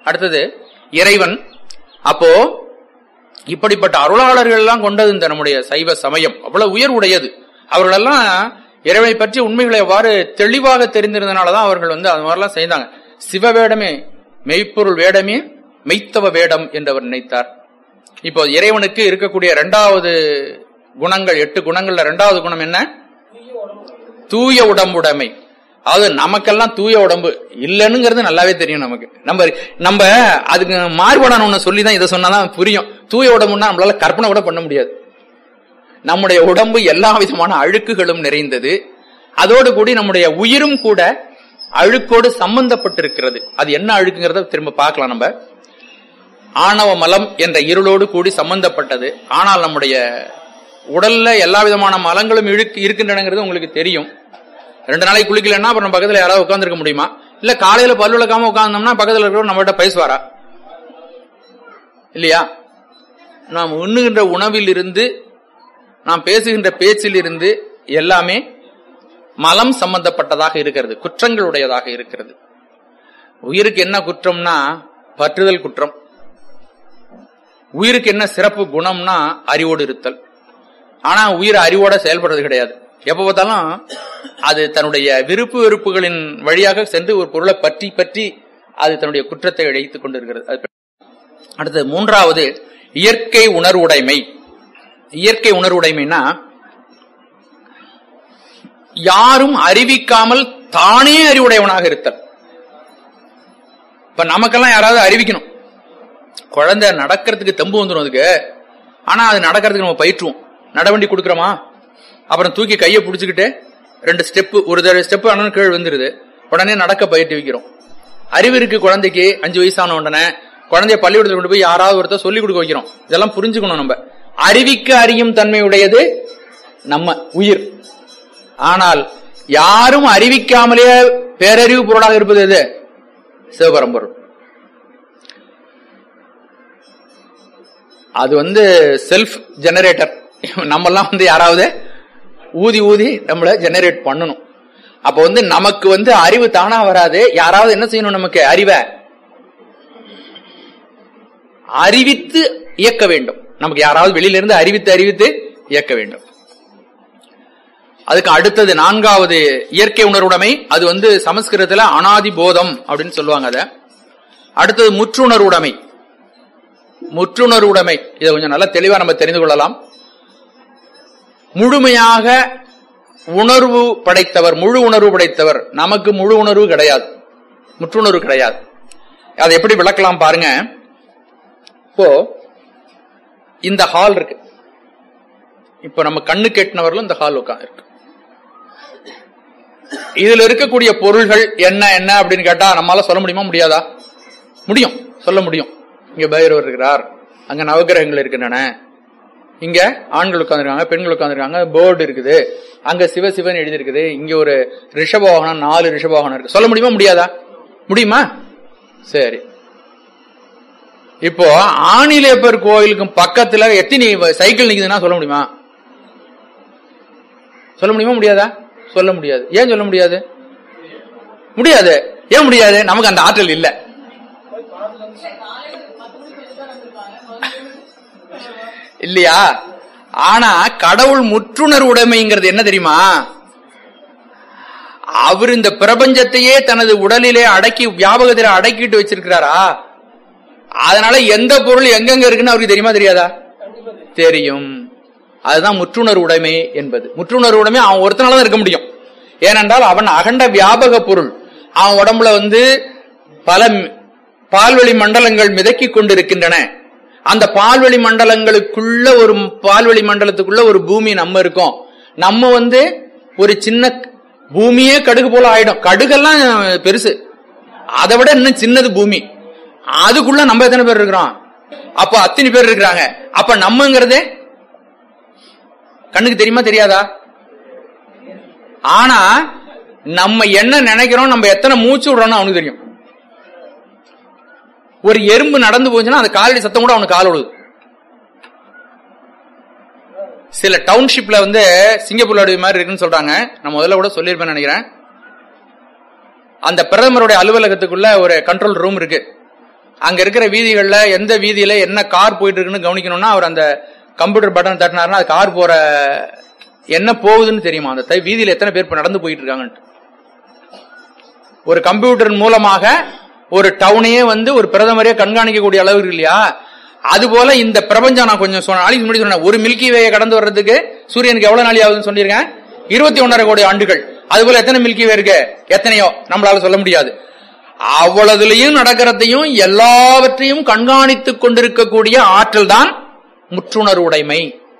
அடுத்தது இறைவன் அப்போ இப்படிப்பட்ட அருளாளர்கள் எல்லாம் கொண்டது இந்த நம்முடைய சைவ சமயம் அவ்வளவு உயர் உடையது அவர்களெல்லாம் இறைவனை பற்றி உண்மைகளை எவ்வாறு தெளிவாக தெரிந்திருந்தனாலதான் அவர்கள் வந்து அது மாதிரிலாம் செய்தாங்க சிவ வேடமே மெய்ப்பொருள் வேடமே மெய்த்தவ வேடம் என்று அவர் நினைத்தார் இப்போ இறைவனுக்கு இருக்கக்கூடிய இரண்டாவது குணங்கள் எட்டு குணங்கள்ல இரண்டாவது குணம் என்ன தூய உடம்புடைமை அதாவது நமக்கெல்லாம் தூய உடம்பு இல்லைன்னுங்கிறது நல்லாவே தெரியும் நமக்கு நம்ம நம்ம அதுக்கு மாறுபாடான ஒண்ணு சொல்லி தான் இதை சொன்னாதான் புரியும் தூய உடம்புன்னா நம்மளால கற்பனை கூட பண்ண முடியாது நம்முடைய உடம்பு எல்லா விதமான அழுக்குகளும் நிறைந்தது அதோடு கூடி நம்முடைய உயிரும் கூட அழுக்கோடு சம்பந்தப்பட்டிருக்கிறது அது என்ன அழுக்குங்கிறத திரும்ப பார்க்கலாம் நம்ம ஆணவ மலம் என்ற இருளோடு கூடி சம்பந்தப்பட்டது ஆனால் நம்முடைய உடல்ல எல்லா விதமான மலங்களும் இழுக்கு இருக்கின்றனங்கிறது உங்களுக்கு தெரியும் ரெண்டு நாளைக்கு குளிக்கலன்னா அப்புறம் நம்ம பக்கத்துல யாராவது உட்காந்துருக்க முடியுமா இல்ல காலையில பல்லு விளக்காம உட்கார்ந்தோம்னா பக்கத்துல இருக்கிறவங்க நம்மகிட்ட பேசுவாரா இல்லையா நாம் உண்ணுகின்ற உணவில் இருந்து நாம் பேசுகின்ற பேச்சில் இருந்து எல்லாமே மலம் சம்பந்தப்பட்டதாக இருக்கிறது குற்றங்களுடையதாக இருக்கிறது உயிருக்கு என்ன குற்றம்னா பற்றுதல் குற்றம் உயிருக்கு என்ன சிறப்பு குணம்னா அறிவோடு இருத்தல் ஆனா உயிர் அறிவோட செயல்படுறது கிடையாது எப்ப பார்த்தாலும் அது தன்னுடைய விருப்பு வெறுப்புகளின் வழியாக சென்று ஒரு பொருளை பற்றி பற்றி அது தன்னுடைய குற்றத்தை இழைத்துக் கொண்டிருக்கிறது அது அடுத்தது மூன்றாவது இயற்கை உணர்வுடைமை இயற்கை உணர்வுடைமைனா யாரும் அறிவிக்காமல் தானே அறிவுடையவனாக இருத்தல் இப்ப நமக்கெல்லாம் யாராவது அறிவிக்கணும் குழந்தை நடக்கிறதுக்கு தெம்பு வந்துடும் அதுக்கு ஆனா அது நடக்கிறதுக்கு நம்ம பயிற்றுவோம் நடவண்டி கொடுக்குறோமா அப்புறம் தூக்கி கையை பிடிச்சிக்கிட்டு ரெண்டு ஸ்டெப் ஒரு தடவை ஸ்டெப் ஆனாலும் கீழ் வந்துருது உடனே நடக்க பயிற்று வைக்கிறோம் அறிவு இருக்கு குழந்தைக்கு அஞ்சு வயசான உடனே குழந்தைய பள்ளிக்கூடத்தில் கொண்டு போய் யாராவது ஒருத்தர் சொல்லி கொடுக்க வைக்கிறோம் இதெல்லாம் புரிஞ்சுக்கணும் நம்ம அறிவிக்க அறியும் தன்மை உடையது நம்ம உயிர் ஆனால் யாரும் அறிவிக்காமலே பேரறிவு பொருளாக இருப்பது எது சிவபரம்பொருள் அது வந்து செல்ஃப் ஜெனரேட்டர் நம்மெல்லாம் வந்து யாராவது ஊதி ஊதி நம்மள ஜெனரேட் பண்ணணும் அப்ப வந்து நமக்கு வந்து அறிவு தானா வராது யாராவது என்ன செய்யணும் நமக்கு அறிவை அறிவித்து இயக்க வேண்டும் நமக்கு யாராவது வெளியில இருந்து அறிவித்து அறிவித்து இயக்க வேண்டும் அதுக்கு அடுத்தது நான்காவது இயற்கை உணர்வுடைமை அது வந்து சமஸ்கிருதத்துல அனாதி போதம் அப்படின்னு சொல்லுவாங்க அத அடுத்தது முற்றுணர்வுடைமை முற்றுணர்வுடைமை இதை கொஞ்சம் நல்லா தெளிவா நம்ம தெரிந்து கொள்ளலாம் முழுமையாக உணர்வு படைத்தவர் முழு உணர்வு படைத்தவர் நமக்கு முழு உணர்வு கிடையாது முற்றுணர்வு கிடையாது அதை எப்படி விளக்கலாம் பாருங்க இப்போ இந்த ஹால் இருக்கு இப்ப நம்ம கண்ணு கெட்டினவர்களும் இந்த ஹால் உட்காந்து இருக்கு இதுல இருக்கக்கூடிய பொருள்கள் என்ன என்ன அப்படின்னு கேட்டா நம்மளால சொல்ல முடியுமா முடியாதா முடியும் சொல்ல முடியும் இங்க பைரவர் இருக்கிறார் அங்க நவகிரகங்கள் இருக்கின்றன இங்க ஆண்கள் உட்காந்துருக்காங்க பெண்கள் உட்காந்துருக்காங்க போர்டு இருக்குது அங்க சிவசிவன் எழுதி இருக்குது இங்க ஒரு ரிஷபவாகனம் நாலு ரிஷபவாகனம் இருக்கு சொல்ல முடியுமா முடியாதா முடியுமா சரி இப்போ ஆணிலேப்பர் கோயிலுக்கு பக்கத்துல எத்தனை சைக்கிள் நிக்குதுன்னா சொல்ல முடியுமா சொல்ல முடியுமா முடியாதா சொல்ல முடியாது ஏன் சொல்ல முடியாது முடியாது ஏன் முடியாது நமக்கு அந்த ஆற்றல் இல்ல இல்லையா ஆனா கடவுள் முற்றுணர்வு உடைமைங்கிறது என்ன தெரியுமா அவர் இந்த பிரபஞ்சத்தையே தனது உடலிலே அடக்கி வியாபகத்தில அடக்கிட்டு வச்சிருக்கிறாரா அதனால எந்த பொருள் எங்கெங்க இருக்குன்னு அவருக்கு தெரியுமா தெரியாதா தெரியும் அதுதான் முற்றுணர்வு உடைமை என்பது முற்றுணர்வு உடைமை அவன் ஒருத்தனால தான் இருக்க முடியும் ஏனென்றால் அவன் அகண்ட வியாபக பொருள் அவன் உடம்புல வந்து பல பால்வெளி மண்டலங்கள் மிதக்கி கொண்டிருக்கின்றன அந்த பால்வெளி மண்டலங்களுக்குள்ள ஒரு பால்வெளி மண்டலத்துக்குள்ள ஒரு பூமி நம்ம இருக்கோம் நம்ம வந்து ஒரு சின்ன பூமியே கடுகு போல ஆயிடும் கடுகெல்லாம் பெருசு அதை விட இன்னும் சின்னது பூமி அதுக்குள்ள நம்ம எத்தனை பேர் இருக்கிறோம் அப்ப அத்தனை பேர் இருக்கிறாங்க அப்ப நம்மங்கிறதே கண்ணுக்கு தெரியுமா தெரியாதா ஆனா நம்ம என்ன நினைக்கிறோம் நம்ம எத்தனை மூச்சு விடுறோம்னு அவனுக்கு தெரியும் ஒரு எறும்பு நடந்து போச்சுன்னா அந்த காலடி சத்தம் கூட அவனுக்கு கால் விழுது சில டவுன்ஷிப்ல வந்து சிங்கப்பூர்ல மாதிரி இருக்குன்னு சொல்றாங்க நான் முதல்ல கூட சொல்லியிருப்பேன் நினைக்கிறேன் அந்த பிரதமருடைய அலுவலகத்துக்குள்ள ஒரு கண்ட்ரோல் ரூம் இருக்கு அங்க இருக்கிற வீதிகள்ல எந்த வீதியில என்ன கார் போயிட்டு இருக்குன்னு கவனிக்கணும்னா அவர் அந்த கம்ப்யூட்டர் பட்டன் தட்டினாருன்னா அது கார் போற என்ன போகுதுன்னு தெரியுமா அந்த தை- வீதியில எத்தனை பேர் இப்ப நடந்து போயிட்டு இருக்காங்கன்ட்டு ஒரு கம்ப்யூட்டர் மூலமாக ஒரு டவுனையே வந்து ஒரு பிரதமரே கண்காணிக்கக்கூடிய அளவு இருக்கு இல்லையா அது போல இந்த பிரபஞ்சம் நான் கொஞ்சம் சொன்ன நாளைக்கு முன்னாடி சொன்னேன் ஒரு மில்கி வேயை கடந்து வர்றதுக்கு சூரியனுக்கு எவ்வளவு நாளி ஆகுதுன்னு சொல்லியிருக்கேன் இருபத்தி ஒன்னரை கோடி ஆண்டுகள் அது போல எத்தனை மில்கி வே இருக்கு எத்தனையோ நம்மளால சொல்ல முடியாது அவ்வளவுலயும் நடக்கிறதையும் எல்லாவற்றையும் கண்காணித்துக் கொண்டிருக்கக்கூடிய ஆற்றல் தான் முற்றுணர்வு உடைமை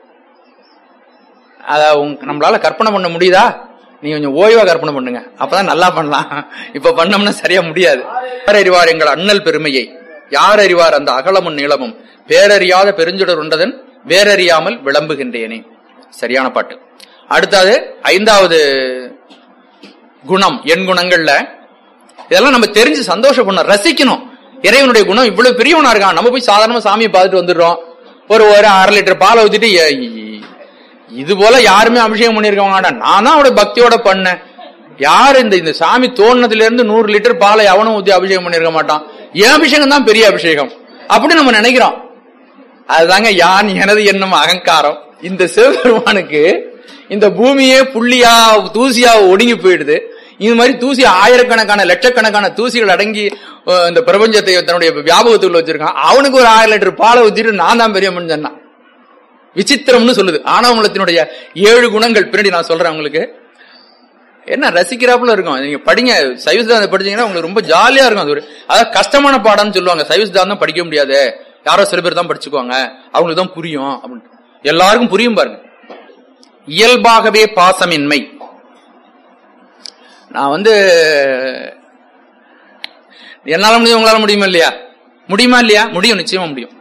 அத உங்க- நம்மளால கற்பனை பண்ண முடியுதா நீ கொஞ்சம் ஓய்வா கற்பனை பண்ணுங்க அப்பதான் நல்லா பண்ணலாம் இப்ப பண்ணோம்னா சரியா முடியாது யார் அறிவார் எங்கள் அண்ணல் பெருமையை யார் அறிவார் அந்த அகலமும் நீளமும் பேரறியாத பெருஞ்சுடர் உண்டதன் வேறறியாமல் விளம்புகின்றேனே சரியான பாட்டு அடுத்தது ஐந்தாவது குணம் எண் குணங்கள்ல இதெல்லாம் நம்ம தெரிஞ்சு சந்தோஷப்படணும் ரசிக்கணும் இறைவனுடைய குணம் இவ்வளவு பெரியவனா இருக்கான் நம்ம போய் சாதாரணமா சாமியை பார்த்துட்டு வந்துடுறோம் ஒரு ஒரு அரை லிட்டர் பாலை ஊத்திட்டு எ- இ- இது போல யாருமே அபிஷேகம் பண்ணிருக்க மாட்டான் நான் தான் அவருடைய பக்தியோட பண்ணேன் யாரு இந்த இந்த சாமி தோணுனதுல இருந்து நூறு லிட்டர் பாலை எவனும் ஊத்தி அபிஷேகம் பண்ணிருக்க மாட்டான் என் அபிஷேகம் தான் பெரிய அபிஷேகம் அப்படி நம்ம நினைக்கிறோம் அதுதாங்க யான் எனது என்னும் அகங்காரம் இந்த சிவபெருமானுக்கு இந்த பூமியே புள்ளியா தூசியா ஒடுங்கி போயிடுது இது மாதிரி தூசி ஆயிரக்கணக்கான லட்சக்கணக்கான தூசிகள் அடங்கி அஹ், இந்த பிரபஞ்சத்தை தன்னுடைய வியாபகத்துக்குள்ள வச்சிருக்கான் அவனுக்கு ஒரு ஆயிரம் லிட்டர் பாலை ஊத்திட்டு நான் தான் பெரிய மனுஷன் சொன்னான் விசித்திரம்னு சொல்லுது ஆணவமலத்தினுடைய ஏழு குணங்கள் பின்னாடி நான் சொல்றேன் உங்களுக்கு என்ன ரசிக்கிறாப்புல இருக்கும் நீங்க படிங்க சைவ சித்தாந்தம் படிச்சீங்கன்னா உங்களுக்கு ரொம்ப ஜாலியா இருக்கும் அது ஒரு அதாவது கஷ்டமான பாடம்னு சொல்லுவாங்க சைவ சித்தாந்தம் படிக்க முடியாது யாரோ சில பேர் தான் படிச்சுக்குவாங்க அவங்களுக்கு தான் புரியும் அப்படின்னு எல்லாருக்கும் புரியும் பாருங்க இயல்பாகவே பாசமின்மை நான் வந்து என்னால முடியும் உங்களால முடியுமா இல்லையா முடியுமா இல்லையா முடியும் நிச்சயமா முடியும்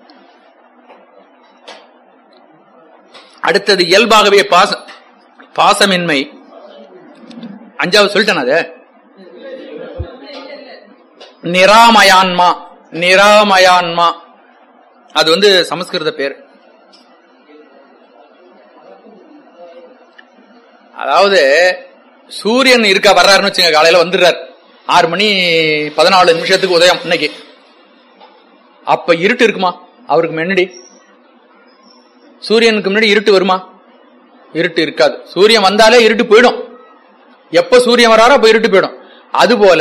அடுத்தது இயல்பாகவே பாச பாசமின்மை அஞ்சாவது சொல்லிட்டேன் அது நிராமயான்மா நிராமயான்மா அது வந்து சமஸ்கிருத பேர் அதாவது சூரியன் இருக்க வர்றாருன்னு வச்சுங்க காலையில வந்துடுறாரு ஆறு மணி பதினாலு நிமிஷத்துக்கு உதயம் இன்னைக்கு அப்ப இருட்டு இருக்குமா அவருக்கு முன்னாடி சூரியனுக்கு முன்னாடி இருட்டு வருமா இருட்டு இருக்காது சூரியன் வந்தாலே இருட்டு போயிடும் எப்ப சூரியன் வராரோ அப்ப இருட்டு போயிடும் அதுபோல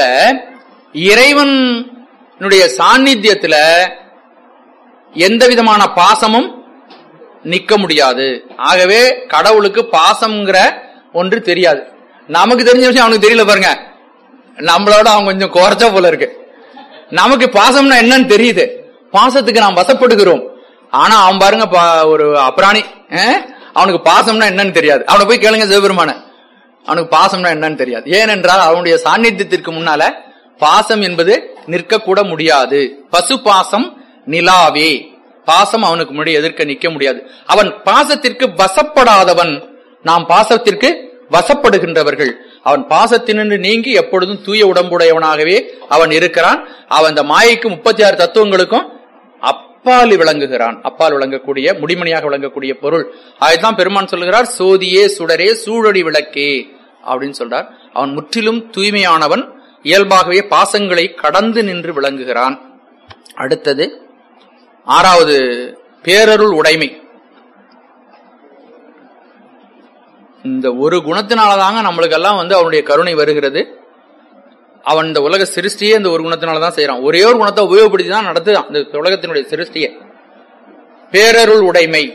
இறைவனுடைய சாநித்தியத்துல எந்த விதமான பாசமும் நிக்க முடியாது ஆகவே கடவுளுக்கு பாசம்ங்கிற ஒன்று தெரியாது நமக்கு தெரிஞ்ச விஷயம் அவனுக்கு தெரியல பாருங்க நம்மளோட அவன் கொஞ்சம் குறைச்சா போல இருக்கு நமக்கு பாசம்னா என்னன்னு தெரியுது பாசத்துக்கு நாம் வசப்படுகிறோம் ஆனா அவன் பாருங்க பா- ஒரு அப்ராணி அஹ்? அவனுக்கு பாசம்னா என்னன்னு தெரியாது அவனை போய் கேளுங்க சிவபெருமான அவனுக்கு பாசம்னா என்னன்னு தெரியாது ஏனென்றால் அவனுடைய சாநித்தியத்திற்கு முன்னால பாசம் என்பது நிற்கக்கூட முடியாது பசு பாசம் நிலாவே பாசம் அவனுக்கு முன்னாடி எதிர்க்க நிக்க முடியாது அவன் பாசத்திற்கு வசப்படாதவன் நாம் பாசத்திற்கு வசப்படுகின்றவர்கள் அவன் பாசத்தினின்று நீங்கி எப்பொழுதும் தூய உடம்புடையவனாகவே அவன் இருக்கிறான் அவன் இந்த மாயைக்கு முப்பத்தி ஆறு தத்துவங்களுக்கும் அப்பால் விளங்குகிறான் அப்பால் விளங்கக்கூடிய முடிமணியாக விளங்கக்கூடிய பொருள் அதைத்தான் பெருமான் சொல்லுகிறார் சோதியே சுடரே சூழடி விளக்கே அப்படின்னு சொல்றார் அவன் முற்றிலும் தூய்மையானவன் இயல்பாகவே பாசங்களை கடந்து நின்று விளங்குகிறான் அடுத்தது ஆறாவது பேரருள் உடைமை இந்த ஒரு குணத்தினாலதாங்க நம்மளுக்கெல்லாம் வந்து அவனுடைய கருணை வருகிறது அவன் இந்த உலக சிருஷ்டியே இந்த ஒரு குணத்தினாலதான் செய்யறான் ஒரே ஒரு குணத்தை உபயோகப்படுத்தி தான் நடத்துதான் இந்த உலகத்தினுடைய சிருஷ்டியை பேரருள் உடைமை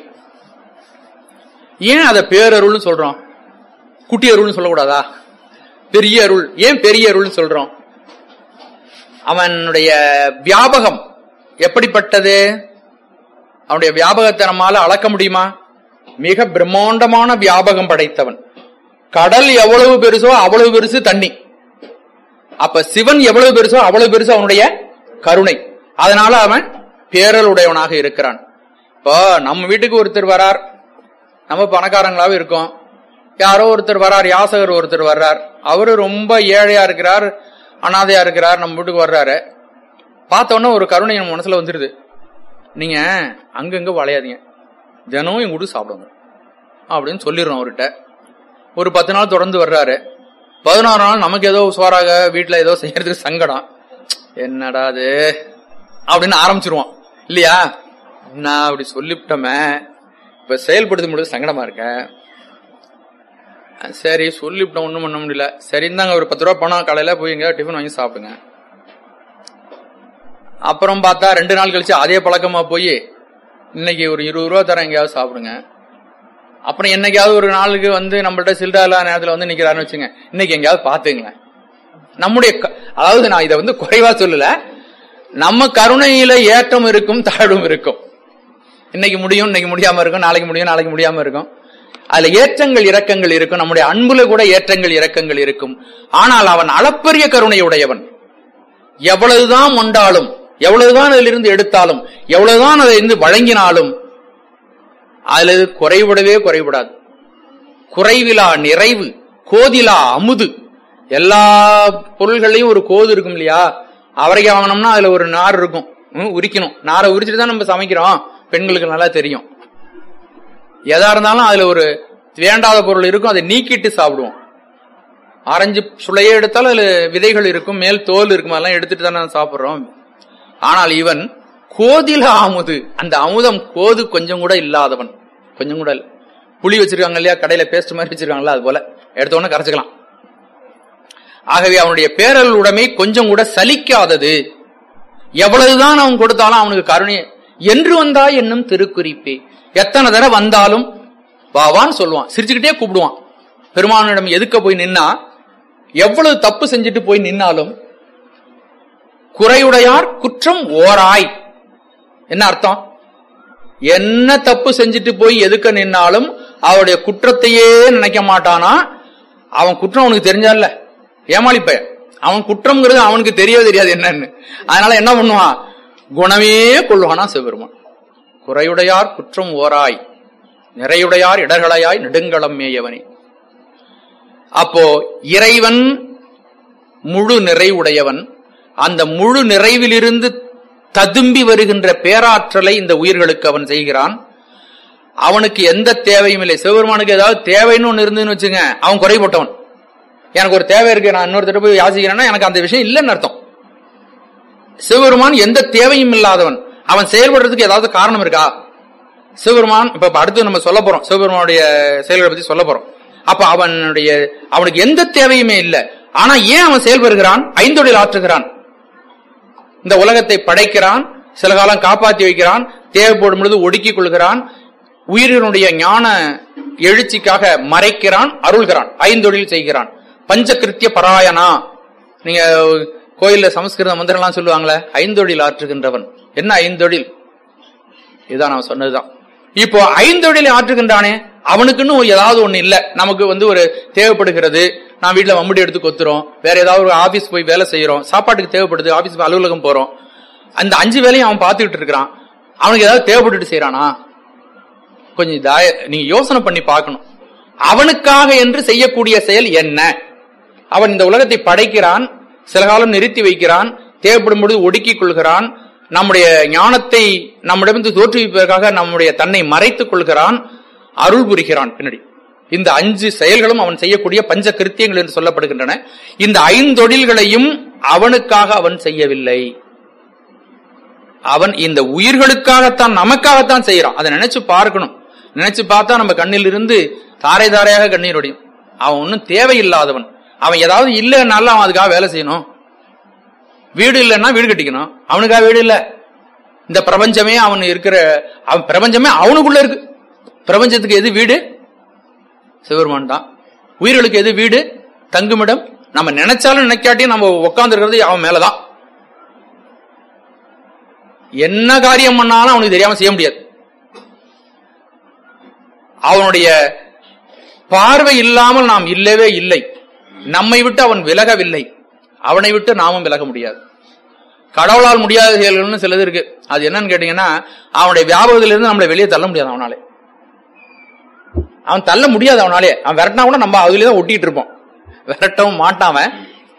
ஏன் அதை பேரருள்னு சொல்றோம் குட்டி அருள்னு சொல்லக்கூடாதா பெரிய அருள் ஏன் பெரிய அருள்னு சொல்றோம் அவனுடைய வியாபகம் எப்படிப்பட்டது அவனுடைய வியாபகத்தை நம்மால அளக்க முடியுமா மிக பிரம்மாண்டமான வியாபகம் படைத்தவன் கடல் எவ்வளவு பெருசோ அவ்வளவு பெருசு தண்ணி அப்ப சிவன் எவ்வளவு பெருசோ அவ்வளவு பெருசு அவனுடைய கருணை அதனால அவன் பேரலுடையவனாக இருக்கிறான் இப்போ நம்ம வீட்டுக்கு ஒருத்தர் வரார் நம்ம பணக்காரங்களாவே இருக்கோம் யாரோ ஒருத்தர் வரார் யாசகர் ஒருத்தர் வர்றார் அவரு ரொம்ப ஏழையா இருக்கிறார் அனாதையா இருக்கிறார் நம்ம வீட்டுக்கு வர்றாரு பார்த்த உடனே ஒரு கருணை நம்ம மனசுல வந்துருது நீங்க அங்கங்க வளையாதீங்க தினமும் எங்க வீட்டுக்கு சாப்பிடுங்க அப்படின்னு சொல்லிடுறோம் அவர்கிட்ட ஒரு பத்து நாள் தொடர்ந்து வர்றாரு பதினாறு நாள் நமக்கு ஏதோ சுவாராக வீட்டுல ஏதோ செய்யறதுக்கு சங்கடம் என்னடா அது அப்படின்னு ஆரம்பிச்சிருவான் இல்லையா நான் அப்படி சொல்லிவிட்டோமே இப்ப செயல்படுத்த முடியாது சங்கடமா இருக்கேன் சரி சொல்லிவிட்டோம் ஒண்ணும் பண்ண முடியல சரி இந்தாங்க ஒரு பத்து ரூபா பணம் காலையில போய் எங்க டிஃபன் வாங்கி சாப்பிடுங்க அப்புறம் பார்த்தா ரெண்டு நாள் கழிச்சு அதே பழக்கமா போய் இன்னைக்கு ஒரு இருபது ரூபா தரேன் எங்கேயாவது சாப்பிடுங்க அப்புறம் என்னைக்காவது ஒரு நாளுக்கு வந்து நம்மள்ட்ட சில்லா இல்லாத நேரத்துல வந்து நிக்கிறாருன்னு வச்சுங்க இன்னைக்கு எங்கேயாவது பாத்துங்களேன் நம்முடைய க- அதாவது நான் இதை வந்து குறைவா சொல்லல நம்ம கருணையில ஏற்றம் இருக்கும் தாழ்வும் இருக்கும் இன்னைக்கு முடியும் இன்னைக்கு முடியாம இருக்கும் நாளைக்கு முடியும் நாளைக்கு முடியாம இருக்கும் அதுல ஏற்றங்கள் இறக்கங்கள் இருக்கும் நம்முடைய அன்புல கூட ஏற்றங்கள் இறக்கங்கள் இருக்கும் ஆனால் அவன் அளப்பரிய கருணை உடையவன் எவ்வளவுதான் மொண்டாலும் எவ்வளவுதான் அதிலிருந்து எடுத்தாலும் எவ்வளவுதான் அதை இருந்து வழங்கினாலும் அதுல இது குறைவிடவே குறைவிடாது குறைவிலா நிறைவு கோதிலா அமுது எல்லா பொருள்களையும் ஒரு கோது இருக்கும் இல்லையா அவரைக்காய் வாங்கினோம்னா அதுல ஒரு நார் இருக்கும் ம், உரிக்கணும் நாரை உரிச்சிட்டு தான் நம்ம சமைக்கிறோம் பெண்களுக்கு நல்லா தெரியும் எதா இருந்தாலும் அதுல ஒரு வேண்டாத பொருள் இருக்கும் அதை நீக்கிட்டு சாப்பிடுவோம் ஆரஞ்சு சுளையே எடுத்தாலும் அதுல விதைகள் இருக்கும் மேல் தோல் இருக்கும் அதெல்லாம் எடுத்துட்டு தானே சாப்பிடுறோம் ஆனால் இவன் கோதில அமுது அந்த அமுதம் கோது கொஞ்சம் கூட இல்லாதவன் கொஞ்சம் கூட இல்ல புளி வச்சிருக்காங்க இல்லையா கடையில பேஸ்ட் மாதிரி வச்சிருக்காங்கல்ல அது போல எடுத்த உடனே கரைச்சுக்கலாம் ஆகவே அவனுடைய பேரல் உடைமை கொஞ்சம் கூட சலிக்காதது எவ்வளவுதான் அவன் கொடுத்தாலும் அவனுக்கு கருணை என்று வந்தா என்னும் திருக்குறிப்பே எத்தனை தடவை வந்தாலும் வாவான்னு சொல்லுவான் சிரிச்சுக்கிட்டே கூப்பிடுவான் பெருமானிடம் எதுக்க போய் நின்னா எவ்வளவு தப்பு செஞ்சுட்டு போய் நின்னாலும் குறையுடையார் குற்றம் ஓராய் என்ன அர்த்தம் என்ன தப்பு செஞ்சுட்டு போய் எதுக்க நின்னாலும் அவருடைய குற்றத்தையே நினைக்க மாட்டானா அவன் குற்றம் அவனுக்கு தெரிஞ்சால ஏமாளி பையன் அவன் குற்றம்ங்கிறது அவனுக்கு தெரியவே தெரியாது என்னன்னு அதனால என்ன பண்ணுவான் குணமே கொள்வானா சிவபெருமான் குறையுடையார் குற்றம் ஓராய் நிறையுடையார் இடர்களாய் நெடுங்களம் மேயவனே அப்போ இறைவன் முழு நிறைவுடையவன் அந்த முழு நிறைவிலிருந்து ததும்பி வருகின்ற பேராற்றலை இந்த உயிர்களுக்கு அவன் செய்கிறான் அவனுக்கு எந்த தேவையும் இல்லை சிவபெருமானுக்கு ஏதாவது தேவைன்னு ஒண்ணு இருந்துன்னு வச்சுங்க அவன் குறைபட்டவன் எனக்கு ஒரு தேவை இருக்கு நான் இன்னொருத்தர் போய் யாசிக்கிறேன்னா எனக்கு அந்த விஷயம் இல்லைன்னு அர்த்தம் சிவபெருமான் எந்த தேவையும் இல்லாதவன் அவன் செயல்படுறதுக்கு ஏதாவது காரணம் இருக்கா சிவபெருமான் இப்ப இப்ப அடுத்து நம்ம சொல்ல போறோம் சிவபெருமானுடைய செயல்களை பத்தி சொல்ல போறோம் அப்ப அவனுடைய அவனுக்கு எந்த தேவையுமே இல்லை ஆனா ஏன் அவன் செயல்படுகிறான் ஐந்தொழில் ஆற்றுகிறான் இந்த உலகத்தை படைக்கிறான் சில காலம் காப்பாற்றி வைக்கிறான் தேவைப்படும் பொழுது ஒடுக்கிக் கொள்கிறான் உயிரினுடைய ஞான எழுச்சிக்காக மறைக்கிறான் அருள்கிறான் ஐந்தொழில் செய்கிறான் பஞ்சகிருத்திய பராயணா நீங்க கோயில்ல சமஸ்கிருத மந்திரம்லாம் சொல்லுவாங்களே ஐந்தொழில் ஆற்றுகின்றவன் என்ன ஐந்தொழில் இதுதான் நான் சொன்னதுதான் இப்போ ஐந்தொழில் ஆற்றுகின்றானே அவனுக்குன்னு ஒரு ஏதாவது ஒண்ணு இல்ல நமக்கு வந்து ஒரு தேவைப்படுகிறது நான் வீட்டுல மம்முடி எடுத்து கொத்துறோம் வேற ஏதாவது ஒரு ஆபீஸ் போய் வேலை செய்யறோம் சாப்பாட்டுக்கு தேவைப்படுது ஆபீஸ் அலுவலகம் போறோம் அந்த அஞ்சு வேலையும் அவன் பார்த்துக்கிட்டு இருக்கிறான் அவனுக்கு ஏதாவது தேவைப்பட்டுட்டு செய்யறானா கொஞ்சம் தாய நீங்க யோசனை பண்ணி பார்க்கணும் அவனுக்காக என்று செய்யக்கூடிய செயல் என்ன அவன் இந்த உலகத்தை படைக்கிறான் சில காலம் நிறுத்தி வைக்கிறான் தேவைப்படும் பொழுது ஒடுக்கிக் கொள்கிறான் நம்முடைய ஞானத்தை நம்மிடமிருந்து தோற்றுவிப்பதற்காக நம்முடைய தன்னை மறைத்துக் கொள்கிறான் அருள் புரிகிறான் பின்னாடி இந்த அஞ்சு செயல்களும் அவன் செய்யக்கூடிய பஞ்ச கிருத்தியங்கள் என்று சொல்லப்படுகின்றன இந்த ஐந்தொழில்களையும் அவனுக்காக அவன் செய்யவில்லை அவன் இந்த உயிர்களுக்காகத்தான் நமக்காகத்தான் செய்யறான் அதை நினைச்சு பார்க்கணும் நினைச்சு பார்த்தா நம்ம கண்ணில் இருந்து தாரை தாரையாக கண்ணீர் ஒடியும் அவன் ஒன்னும் தேவையில்லாதவன் அவன் ஏதாவது இல்லைன்னாலும் அவன் அதுக்காக வேலை செய்யணும் வீடு இல்லைன்னா வீடு கட்டிக்கணும் அவனுக்காக வீடு இல்ல இந்த பிரபஞ்சமே அவன் இருக்கிற அவன் பிரபஞ்சமே அவனுக்குள்ள இருக்கு பிரபஞ்சத்துக்கு எது வீடு சிவருமான் தான் உயிர்களுக்கு எது வீடு தங்குமிடம் நம்ம நினைச்சாலும் நினைக்காட்டியும் நம்ம உட்கார்ந்து இருக்கிறது அவன் மேலதான் என்ன காரியம் பண்ணாலும் அவனுக்கு தெரியாம செய்ய முடியாது அவனுடைய பார்வை இல்லாமல் நாம் இல்லவே இல்லை நம்மை விட்டு அவன் விலகவில்லை அவனை விட்டு நாமும் விலக முடியாது கடவுளால் முடியாத செயல்கள்னு சிலது இருக்கு அது என்னன்னு கேட்டீங்கன்னா அவனுடைய வியாபகத்திலிருந்து நம்மளை வெளியே தள்ள முடியாது அவனாலே அவன் தள்ள முடியாது அவனாலே அவன் விரட்டினா கூட நம்ம அதுலயே தான் ஒட்டிட்டு இருப்போம் விரட்டவும் மாட்டான் அவன்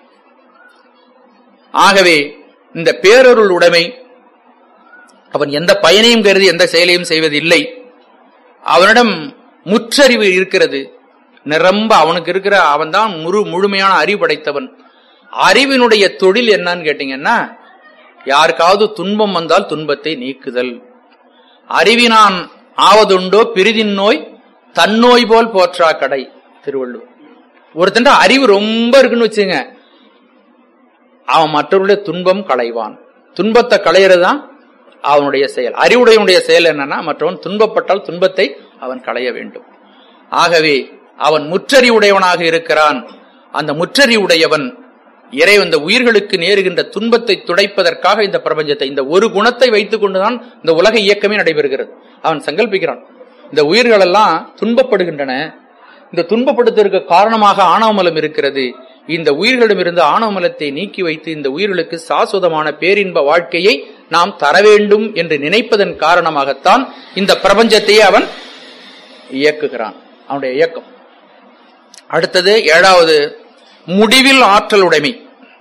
ஆகவே இந்த பேரருள் உடைமை அவன் எந்த பயனையும் கருதி எந்த செயலையும் செய்வது இல்லை அவனிடம் முற்றறிவு இருக்கிறது நிரம்ப அவனுக்கு இருக்கிற அவன் தான் முழு முழுமையான அறிவு படைத்தவன் அறிவினுடைய தொழில் என்னன்னு கேட்டீங்கன்னா யாருக்காவது துன்பம் வந்தால் துன்பத்தை நீக்குதல் அறிவினான் ஆவதுண்டோ பிரிதின் நோய் தன்னோய் போல் போற்றா கடை திருவள்ளுவர் ஒருத்தன் அறிவு ரொம்ப இருக்குன்னு வச்சுங்க அவன் மற்றவருடைய துன்பம் களைவான் துன்பத்தை களையிறதுதான் அவனுடைய செயல் அறிவுடையனுடைய செயல் என்னன்னா மற்றவன் துன்பப்பட்டால் துன்பத்தை அவன் களைய வேண்டும் ஆகவே அவன் முற்றறிவுடையவனாக இருக்கிறான் அந்த முற்றறிவுடையவன் இறை இந்த உயிர்களுக்கு நேருகின்ற துன்பத்தை துடைப்பதற்காக இந்த பிரபஞ்சத்தை இந்த ஒரு குணத்தை வைத்துக் கொண்டுதான் இந்த உலக இயக்கமே நடைபெறுகிறது அவன் சங்கல்பிக்கிறான் இந்த உயிர்கள் எல்லாம் துன்பப்படுகின்றன இந்த துன்பப்படுத்துவதற்கு காரணமாக ஆணவமலம் இருக்கிறது இந்த உயிர்களிடமிருந்து ஆணவமலத்தை நீக்கி வைத்து இந்த உயிர்களுக்கு சாஸ்வதமான பேரின்ப வாழ்க்கையை நாம் தர வேண்டும் என்று நினைப்பதன் காரணமாகத்தான் இந்த பிரபஞ்சத்தையே அவன் இயக்குகிறான் அவனுடைய இயக்கம் அடுத்தது ஏழாவது முடிவில் ஆற்றல் உடைமை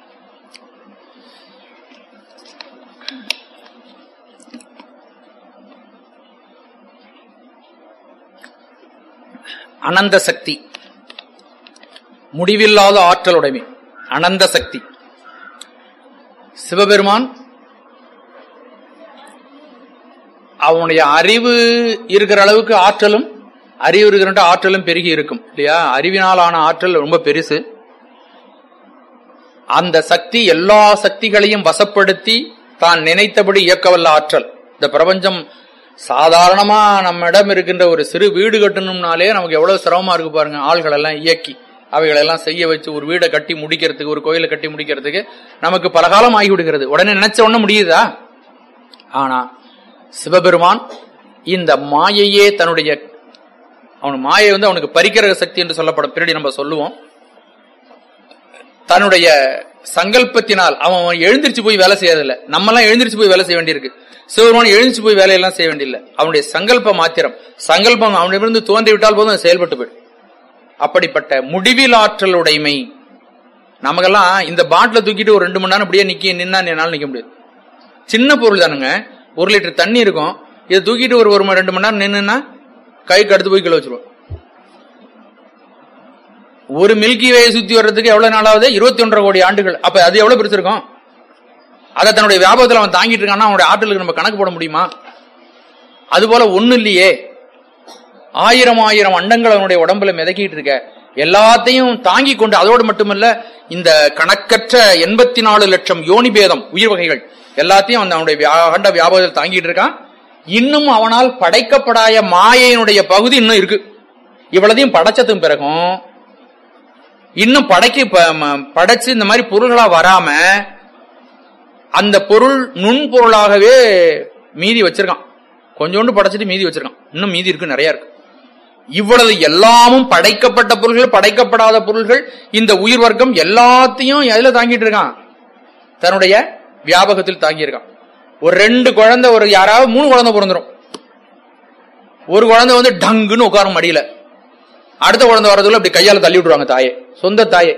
அனந்த சக்தி முடிவில்லாத ஆற்றல் உடைமை அனந்த சக்தி சிவபெருமான் அவனுடைய அறிவு இருக்கிற அளவுக்கு ஆற்றலும் அறிவு இருக்கிற ஆற்றலும் பெருகி இருக்கும் இல்லையா அறிவினால் ஆன ஆற்றல் ரொம்ப பெருசு அந்த சக்தி எல்லா சக்திகளையும் வசப்படுத்தி தான் நினைத்தபடி இயக்கவல்ல ஆற்றல் இந்த பிரபஞ்சம் சாதாரணமா நம்மிடம் இருக்கின்ற ஒரு சிறு வீடு கட்டணும்னாலே நமக்கு எவ்வளவு சிரமமா இருக்கு பாருங்க ஆள்கள் எல்லாம் இயக்கி அவைகளெல்லாம் செய்ய வச்சு ஒரு வீடை கட்டி முடிக்கிறதுக்கு ஒரு கோயிலை கட்டி முடிக்கிறதுக்கு நமக்கு பல காலம் ஆகி விடுகிறது உடனே நினைச்ச உடனே முடியுதா ஆனா சிவபெருமான் இந்த மாயையே தன்னுடைய அவன் மாயை வந்து அவனுக்கு பரிக்கிற சக்தி என்று சொல்லப்படும் பின்னாடி நம்ம சொல்லுவோம் தன்னுடைய சங்கல்பத்தினால் அவன் எழுந்திருச்சு போய் வேலை செய்யறதில்ல நம்ம எல்லாம் எழுந்திருச்சு போய் வேலை செய்ய வேண்டியிருக்கு சிவபெருமான் எழுந்திருச்சு போய் வேலையெல்லாம் செய்ய வேண்டியதில்லை அவனுடைய சங்கல்ப மாத்திரம் சங்கல்பம் அவனிடமிருந்து தோன்றிவிட்டால் போதும் அது செயல்பட்டு போயிடும் அப்படிப்பட்ட முடிவில் ஆற்றல் உடைமை நமக்கெல்லாம் இந்த பாட்டில தூக்கிட்டு ஒரு ரெண்டு மணி நேரம் அப்படியே நிக்க நின்னா என்னால நிக்க முடியாது சின்ன பொருள் தானுங்க ஒரு லிட்டர் தண்ணி இருக்கும் இதை தூக்கிட்டு ஒரு ஒரு மணி ரெண்டு மணி நேரம் நின்னுன்னா கைக்கு அடுத்து போய் கிலோ வச்சிருவோம் ஒரு மில்கி வேயை சுத்தி வர்றதுக்கு எவ்வளவு நாளாவது இருபத்தி ஒன்றரை கோடி ஆண்டுகள் அப்ப அது எவ்வளவு பெருசு இருக்கும் அதை தன்னுடைய வியாபகத்தில் அவன் தாங்கிட்டு இருக்கான்னா அவனுடைய ஆற்றலுக்கு நம்ம கணக்கு போட முடியுமா அது போல ஒண்ணு இல்லையே ஆயிரம் ஆயிரம் அண்டங்கள் அவனுடைய உடம்புல மிதக்கிட்டு இருக்க எல்லாத்தையும் தாங்கி கொண்டு அதோடு மட்டுமல்ல இந்த கணக்கற்ற எண்பத்தி நாலு லட்சம் யோனி பேதம் உயிர் வகைகள் எல்லாத்தையும் அந்த அவனுடைய அகண்ட வியாபகத்தில் தாங்கிட்டு இருக்கான் இன்னும் அவனால் படைக்கப்படாய மாயையினுடைய பகுதி இன்னும் இருக்கு இவ்வளதையும் படைச்சதும் பிறகும் இன்னும் படைக்கு படைச்சு இந்த மாதிரி பொருள்களா வராம அந்த பொருள் நுண்பொருளாகவே மீதி வச்சிருக்கான் கொஞ்சோண்டு படைச்சிட்டு மீதி வச்சிருக்கான் இன்னும் மீதி இருக்கு நிறைய இருக்கு இவ்வளவு எல்லாமும் படைக்கப்பட்ட பொருள்கள் படைக்கப்படாத பொருள்கள் இந்த உயிர் வர்க்கம் எல்லாத்தையும் எதுல தாங்கிட்டு இருக்கான் தன்னுடைய வியாபகத்தில் தாங்கி இருக்கான் ஒரு ரெண்டு குழந்தை ஒரு யாராவது மூணு குழந்தை பிறந்துரும் ஒரு குழந்தை வந்து டங்குன்னு உட்காரும் மடியில அடுத்த குழந்தை வரதுக்குள்ள அப்படி கையால தள்ளி விட்டுருவாங்க தாயே சொந்த தாயே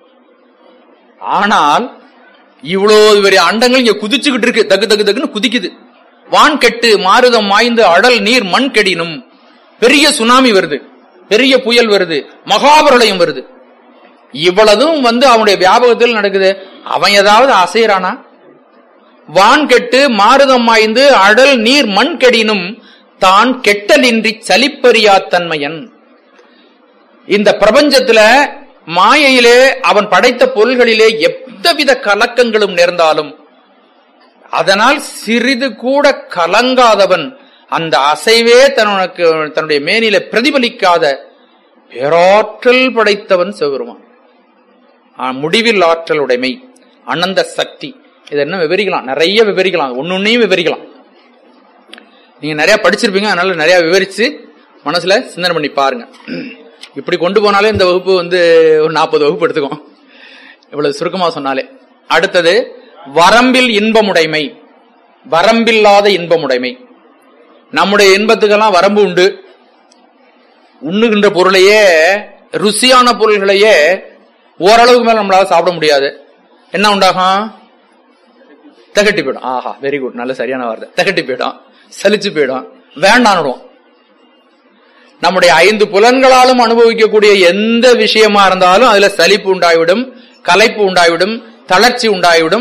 ஆனால் இவ்வளவு பெரிய அண்டங்கள் இங்க குதிச்சுக்கிட்டு இருக்கு தகு தகு தகுன்னு குதிக்குது வான் கெட்டு மாறுதம் மாய்ந்து அடல் நீர் மண் கெடினும் பெரிய சுனாமி வருது பெரிய புயல் வருது மகாபரலயம் வருது இவ்வளவும் வந்து அவனுடைய வியாபகத்தில் நடக்குது அவன் ஏதாவது அசைறானா வான் கெட்டு மாறுதம் மாய்ந்து அடல் நீர் மண் கெடினும் தான் கெட்டலின்றி சலிப்பறியா தன்மையன் இந்த பிரபஞ்சத்துல மாயையிலே அவன் படைத்த பொருள்களிலே எந்தவித கலக்கங்களும் நேர்ந்தாலும் அதனால் சிறிது கூட கலங்காதவன் அந்த அசைவே தனக்கு தன்னுடைய மேனில பிரதிபலிக்காத பேராற்றல் படைத்தவன் சிவபெருமான் முடிவில் ஆற்றல் உடைமை அனந்த சக்தி இது என்ன விவரிக்கலாம் நிறைய விவரிக்கலாம் ஒன்னொன்னையும் விவரிக்கலாம் நீங்க நிறைய படிச்சிருப்பீங்க அதனால நிறைய விவரிச்சு மனசுல சிந்தனை பண்ணி பாருங்க இப்படி கொண்டு போனாலே இந்த வகுப்பு வந்து ஒரு நாற்பது வகுப்பு எடுத்துக்கும் இவ்வளவு சுருக்கமா சொன்னாலே அடுத்தது வரம்பில் இன்பமுடைமை வரம்பில்லாத இன்பமுடைமை நம்முடைய இன்பத்துக்கெல்லாம் வரம்பு உண்டு உண்ணுகின்ற பொருளையே ருசியான பொருள்களையே ஓரளவுக்கு மேல நம்மளால சாப்பிட முடியாது என்ன உண்டாகும் தகட்டி போயிடும் ஆஹா வெரி குட் நல்ல சரியான வார்த்தை தகட்டி போயிடும் சலிச்சு போயிடும் வேண்டான்னுடும் நம்முடைய ஐந்து புலன்களாலும் அனுபவிக்கக்கூடிய எந்த விஷயமா இருந்தாலும் அதுல சலிப்பு உண்டாய்விடும் கலைப்பு உண்டாய்விடும் தளர்ச்சி உண்டாய்விடும்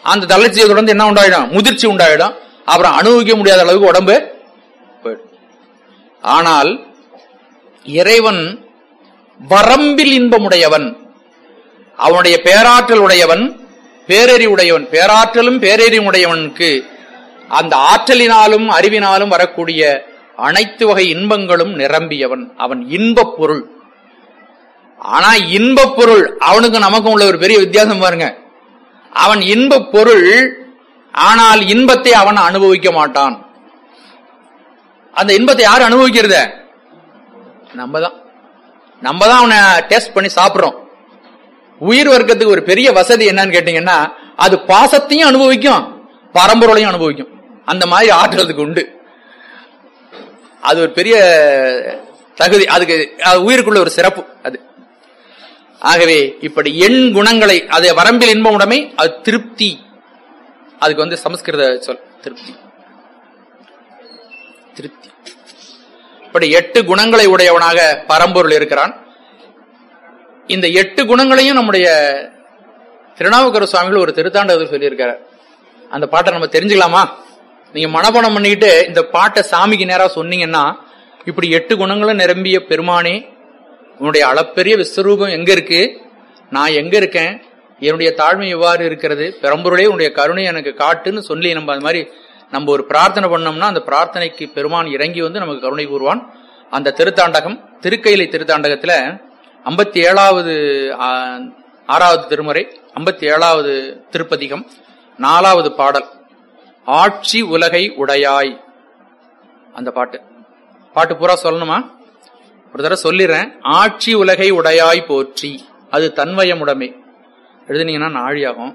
அந்த தளர்ச்சியை தொடர்ந்து என்ன உண்டாயிடும் முதிர்ச்சி உண்டாயிடும் அப்புறம் அனுபவிக்க முடியாத அளவுக்கு உடம்பு போயிடும் ஆனால் இறைவன் வரம்பில் இன்பமுடையவன் அவனுடைய பேராற்றல் உடையவன் பேரறி உடையவன் பேராற்றலும் பேரறிவும் உடையவனுக்கு அந்த ஆற்றலினாலும் அறிவினாலும் வரக்கூடிய அனைத்து வகை இன்பங்களும் நிரம்பியவன் அவன் இன்பப் பொருள் ஆனா இன்பப் பொருள் அவனுக்கு நமக்கும் உள்ள ஒரு பெரிய வித்தியாசம் பாருங்க அவன் இன்பப் பொருள் ஆனால் இன்பத்தை அவன் அனுபவிக்க மாட்டான் அந்த இன்பத்தை யார் அனுபவிக்கிறத நம்ம தான் நம்ம தான் அவனை டெஸ்ட் பண்ணி சாப்பிடுறோம் உயிர் வர்க்கத்துக்கு ஒரு பெரிய வசதி என்னன்னு கேட்டீங்கன்னா அது பாசத்தையும் அனுபவிக்கும் பரம்பொருளையும் அனுபவிக்கும் அந்த மாதிரி ஆற்றுறதுக்கு உண்டு அது ஒரு பெரிய தகுதி அதுக்கு அது உயிருக்குள்ள ஒரு சிறப்பு அது ஆகவே இப்படி எண் குணங்களை அது வரம்பில் இன்ப உடைமை அது திருப்தி அதுக்கு வந்து சமஸ்கிருத சொல் திருப்தி திருப்தி இப்படி எட்டு குணங்களை உடையவனாக பரம்பொருள் இருக்கிறான் இந்த எட்டு குணங்களையும் நம்முடைய திருநாவுக்கர சுவாமிகள் ஒரு திருத்தாண்டகத்தில் சொல்லியிருக்காரு அந்த பாட்டை நம்ம தெரிஞ்சுக்கலாமா நீங்க மனப்பாடம் பண்ணிக்கிட்டு இந்த பாட்டை சாமிக்கு நேரா சொன்னீங்கன்னா இப்படி எட்டு குணங்களும் நிரம்பிய பெருமானே உன்னுடைய அளப்பெரிய விஸ்வரூபம் எங்க இருக்கு நான் எங்க இருக்கேன் என்னுடைய தாழ்மை எவ்வாறு இருக்கிறது பெரம்பொருளே உன்னுடைய கருணை எனக்கு காட்டுன்னு சொல்லி நம்ம அது மாதிரி நம்ம ஒரு பிரார்த்தனை பண்ணோம்னா அந்த பிரார்த்தனைக்கு பெருமான் இறங்கி வந்து நமக்கு கருணை கூறுவான் அந்த திருத்தாண்டகம் திருக்கையிலை திருத்தாண்டகத்துல ஐம்பத்தி ஏழாவது ஆறாவது திருமுறை ஐம்பத்தி ஏழாவது திருப்பதிகம் நாலாவது பாடல் ஆட்சி உலகை உடையாய் அந்த பாட்டு பாட்டு பூரா சொல்லணுமா ஒரு தடவை சொல்லிடுறேன் ஆட்சி உலகை உடையாய் போற்றி அது தன்வயம் உடைமை எழுதுனீங்கன்னா நாழியாகும்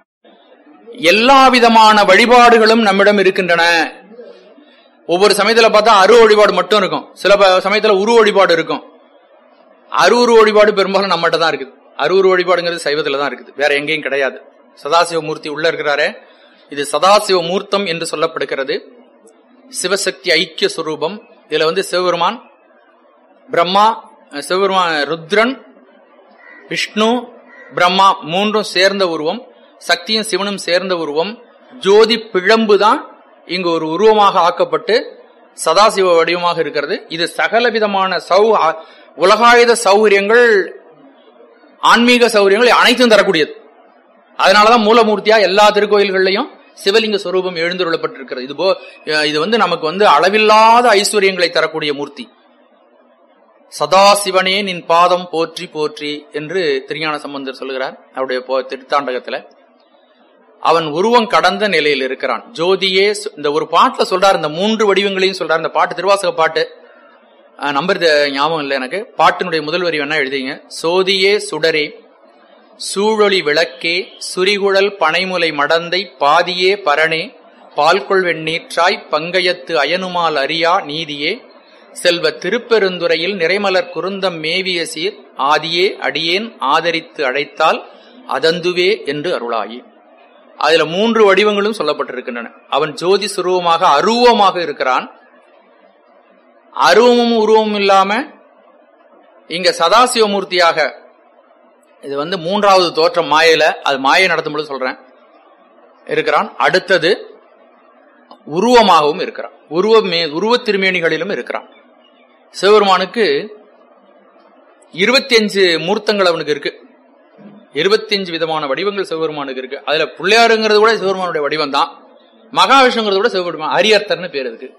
எல்லா விதமான வழிபாடுகளும் நம்மிடம் இருக்கின்றன ஒவ்வொரு சமயத்துல பார்த்தா அரு வழிபாடு மட்டும் இருக்கும் சில ப- சமயத்துல உரு வழிபாடு இருக்கும் அருவுரு வழிபாடு பெரும்பாலும் நம்மகிட்ட தான் இருக்குது அருவுரு வழிபாடுங்கிறது சைவத்துல தான் இருக்குது வேற எங்கேயும் கிடையாது சதாசிவ மூர்த்தி உள்ள இருக்கிறாரே இது சதாசிவ மூர்த்தம் என்று சொல்லப்படுகிறது சிவசக்தி ஐக்கிய சுரூபம் இதுல வந்து சிவபெருமான் பிரம்மா அஹ் சிவபெருமான் ருத்ரன் விஷ்ணு பிரம்மா மூன்றும் சேர்ந்த உருவம் சக்தியும் சிவனும் சேர்ந்த உருவம் ஜோதி பிழம்பு தான் இங்கு ஒரு உருவமாக ஆக்கப்பட்டு சதாசிவ வடிவமாக இருக்கிறது இது சகல விதமான சௌ அ- உலகாயுத சௌகரியங்கள் ஆன்மீக சௌகரியங்கள் அனைத்தும் தரக்கூடியது அதனாலதான் மூலமூர்த்தியா எல்லா திருக்கோயில்கள்லயும் சிவலிங்க சொரூபம் எழுந்துருளப்பட்டிருக்கிறது இது போ இது வந்து நமக்கு வந்து அளவில்லாத ஐஸ்வர்யங்களை தரக்கூடிய மூர்த்தி சதாசிவனே நின் பாதம் போற்றி போற்றி என்று திருஞான சம்பந்தர் சொல்லுகிறார் அவருடைய போ- திருத்தாண்டகத்துல அவன் உருவம் கடந்த நிலையில் இருக்கிறான் ஜோதியே சு- இந்த ஒரு பாட்டுல சொல்றார் இந்த மூன்று வடிவங்களையும் சொல்றார் இந்த பாட்டு திருவாசக பாட்டு அஹ், நம்பர் தெ- ஞாபகம் இல்லை எனக்கு பாட்டினுடைய முதல் வரி வேணா எழுதிங்க சோதியே சுடரே சூழொளி விளக்கே சுரிகுழல் பனைமுலை மடந்தை பாதியே பரணே பால்கொள் வெண்ணீற்றாய் பங்கயத்து அயனுமால் அறியா நீதியே செல்வ திருப்பெருந்துறையில் நிறைமலர் குருந்தம் மேவிய சீர் ஆதியே அடியேன் ஆதரித்து அழைத்தால் அதந்துவே என்று அருளாயே அதுல மூன்று வடிவங்களும் சொல்லப்பட்டிருக்கின்றன அவன் ஜோதி சுரூபமாக அருவமாக இருக்கிறான் அருவமும் உருவமும் இல்லாம இங்க சதாசிவமூர்த்தியாக இது வந்து மூன்றாவது தோற்றம் மாயையில அது மாயை நடத்தும் பொழுது சொல்றேன் இருக்கிறான் அடுத்தது உருவமாகவும் இருக்கிறான் உருவமே உருவத் திருமேனிகளிலும் இருக்கிறான் சிவபெருமானுக்கு இருபத்தி அஞ்சு மூர்த்தங்கள் அவனுக்கு இருக்கு இருபத்தி அஞ்சு விதமான வடிவங்கள் சிவபெருமானுக்கு இருக்கு அதுல பிள்ளையாருங்கிறது கூட சிவபெருமானுடைய வடிவம் தான் மகாவிஷ்ணுங்கிறது கூட சிவபெருமான் அரியர்த்தர்னு பேர் இருக்கு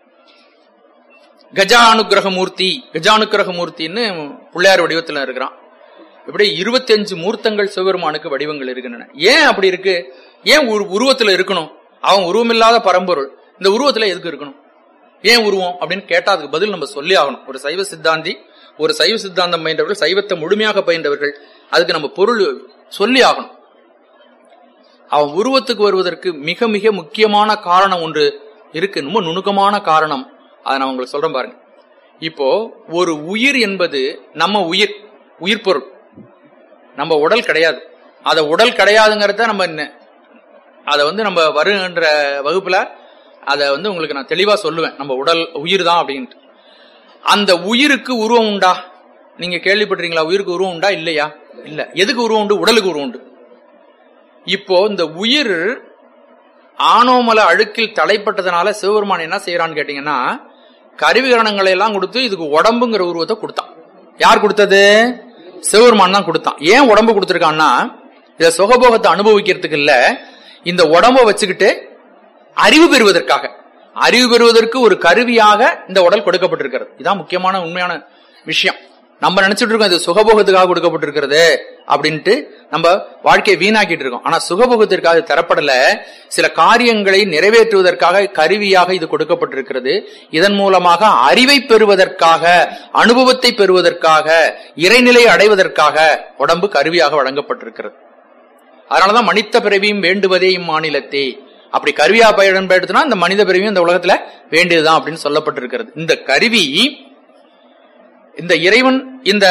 கஜானுக்கிரக மூர்த்தி கஜானுக்கிரக மூர்த்தின்னு பிள்ளையார் வடிவத்துல இருக்கிறான் இப்படி இருபத்தி அஞ்சு மூர்த்தங்கள் சிவபெருமானுக்கு வடிவங்கள் இருக்கின்றன ஏன் அப்படி இருக்கு ஏன் ஒரு உருவத்துல இருக்கணும் அவன் உருவமில்லாத பரம்பொருள் இந்த உருவத்துல எதுக்கு இருக்கணும் ஏன் உருவம் அப்படின்னு கேட்டா அதுக்கு பதில் நம்ம சொல்லி ஆகணும் ஒரு சைவ சித்தாந்தி ஒரு சைவ சித்தாந்தம் பயின்றவர்கள் சைவத்தை முழுமையாக பயின்றவர்கள் அதுக்கு நம்ம பொருள் சொல்லி ஆகணும் அவன் உருவத்துக்கு வருவதற்கு மிக மிக முக்கியமான காரணம் ஒன்று இருக்கு ரொம்ப நுணுக்கமான காரணம் அதை நான் உங்களுக்கு சொல்றேன் பாருங்க இப்போ ஒரு உயிர் என்பது நம்ம உயிர் உயிர் பொருள் நம்ம உடல் கிடையாது அத உடல் கிடையாதுங்கிறத நம்ம நெ- அதை வந்து நம்ம வருகின்ற வகுப்புல அதை வந்து உங்களுக்கு நான் தெளிவா சொல்லுவேன் நம்ம உடல் உயிர் தான் அப்படின்ட்டு அந்த உயிருக்கு உருவம் உண்டா நீங்க கேள்விப்பட்டிருக்கீங்களா உயிருக்கு உருவம் உண்டா இல்லையா இல்ல எதுக்கு உருவம் உண்டு உடலுக்கு உருவம் உண்டு இப்போ இந்த உயிர் ஆனோமல அழுக்கில் தலைப்பட்டதுனால சிவபெருமான் என்ன செய்யறான்னு கேட்டீங்கன்னா கருவிகரணங்களை எல்லாம் கொடுத்து இதுக்கு உடம்புங்கிற உருவத்தை கொடுத்தான் யார் கொடுத்தது சிவபெருமான் தான் கொடுத்தான் ஏன் உடம்பு கொடுத்திருக்கான்னா இத சுகபோகத்தை அனுபவிக்கிறதுக்கு இல்ல இந்த உடம்ப வச்சுக்கிட்டு அறிவு பெறுவதற்காக அறிவு பெறுவதற்கு ஒரு கருவியாக இந்த உடல் கொடுக்கப்பட்டிருக்கிறது இதான் முக்கியமான உண்மையான விஷயம் நம்ம நினைச்சிட்டு இருக்கோம் இது சுகபோகத்துக்காக கொடுக்கப்பட்டிருக்கிறது அப்படின்ட்டு நம்ம வாழ்க்கையை வீணாக்கிட்டு இருக்கோம் ஆனா சுகபோகத்திற்காக இது தரப்படல சில காரியங்களை நிறைவேற்றுவதற்காக கருவியாக இது கொடுக்கப்பட்டிருக்கிறது இதன் மூலமாக அறிவை பெறுவதற்காக அனுபவத்தை பெறுவதற்காக இறைநிலை அடைவதற்காக உடம்பு கருவியாக வழங்கப்பட்டிருக்கிறது அதனாலதான் மனித பிறவியும் வேண்டுவதே இம்மாநிலத்தே அப்படி கருவியா பயன்படுத்தினா இந்த மனித பிறவியும் இந்த உலகத்துல வேண்டியதுதான் அப்படின்னு சொல்லப்பட்டிருக்கிறது இந்த கருவி இந்த இறைவன் இந்த